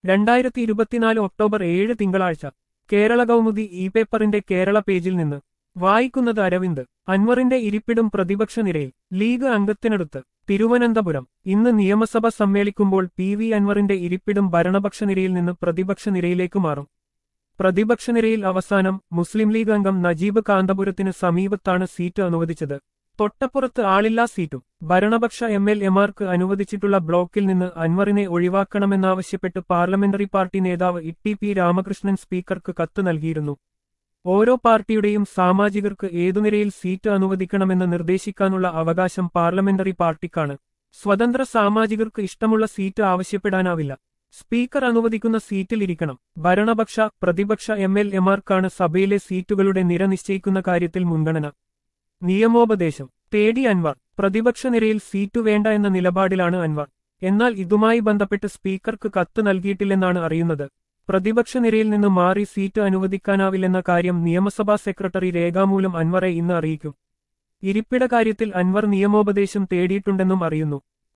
രണ്ടായിരത്തി ഇരുപത്തിനാല് ഒക്ടോബർ ഏഴ് തിങ്കളാഴ്ച കേരള കൗമുദി ഇ പേപ്പറിന്റെ കേരള പേജിൽ നിന്ന് വായിക്കുന്നത് അരവിന്ദ് അൻവറിന്റെ ഇരിപ്പിടം പ്രതിപക്ഷ നിരയിൽ ലീഗ് അംഗത്തിനടുത്ത് തിരുവനന്തപുരം ഇന്ന് നിയമസഭ സമ്മേളിക്കുമ്പോൾ പി വി അൻവറിന്റെ ഇരിപ്പിടം ഭരണപക്ഷ നിരയിൽ നിന്ന് പ്രതിപക്ഷ നിരയിലേക്ക് മാറും പ്രതിപക്ഷ നിരയിൽ അവസാനം മുസ്ലിം ലീഗ് അംഗം നജീബ് കാന്തപുരത്തിന് സമീപത്താണ് സീറ്റ് അനുവദിച്ചത് തൊട്ടപ്പുറത്ത് ആളില്ലാ സീറ്റും ഭരണപക്ഷ എം എൽ എമാർക്ക് അനുവദിച്ചിട്ടുള്ള ബ്ലോക്കിൽ നിന്ന് അൻവറിനെ ഒഴിവാക്കണമെന്നാവശ്യപ്പെട്ട് പാർലമെന്ററി പാർട്ടി നേതാവ് ഇ പി രാമകൃഷ്ണൻ സ്പീക്കർക്ക് കത്ത് നൽകിയിരുന്നു ഓരോ പാർട്ടിയുടെയും സാമാജികർക്ക് ഏതു നിരയിൽ സീറ്റ് അനുവദിക്കണമെന്ന് നിർദ്ദേശിക്കാനുള്ള അവകാശം പാർലമെന്ററി പാർട്ടിക്കാണ് സ്വതന്ത്ര സാമാജികർക്ക് ഇഷ്ടമുള്ള സീറ്റ് ആവശ്യപ്പെടാനാവില്ല സ്പീക്കർ അനുവദിക്കുന്ന സീറ്റിൽ ഇരിക്കണം ഭരണപക്ഷ പ്രതിപക്ഷ എം എൽ എമാർക്കാണ് സഭയിലെ സീറ്റുകളുടെ നിര നിശ്ചയിക്കുന്ന കാര്യത്തിൽ മുൻഗണന നിയമോപദേശം തേടി അൻവർ പ്രതിപക്ഷ നിരയിൽ സീറ്റു വേണ്ട എന്ന നിലപാടിലാണ് അൻവർ എന്നാൽ ഇതുമായി ബന്ധപ്പെട്ട് സ്പീക്കർക്ക് കത്ത് നൽകിയിട്ടില്ലെന്നാണ് അറിയുന്നത് പ്രതിപക്ഷ നിരയിൽ നിന്ന് മാറി സീറ്റ് അനുവദിക്കാനാവില്ലെന്ന കാര്യം നിയമസഭാ സെക്രട്ടറി രേഖാമൂലം അൻവറെ ഇന്ന് അറിയിക്കും ഇരിപ്പിട കാര്യത്തിൽ അൻവർ നിയമോപദേശം തേടിയിട്ടുണ്ടെന്നും അറിയുന്നു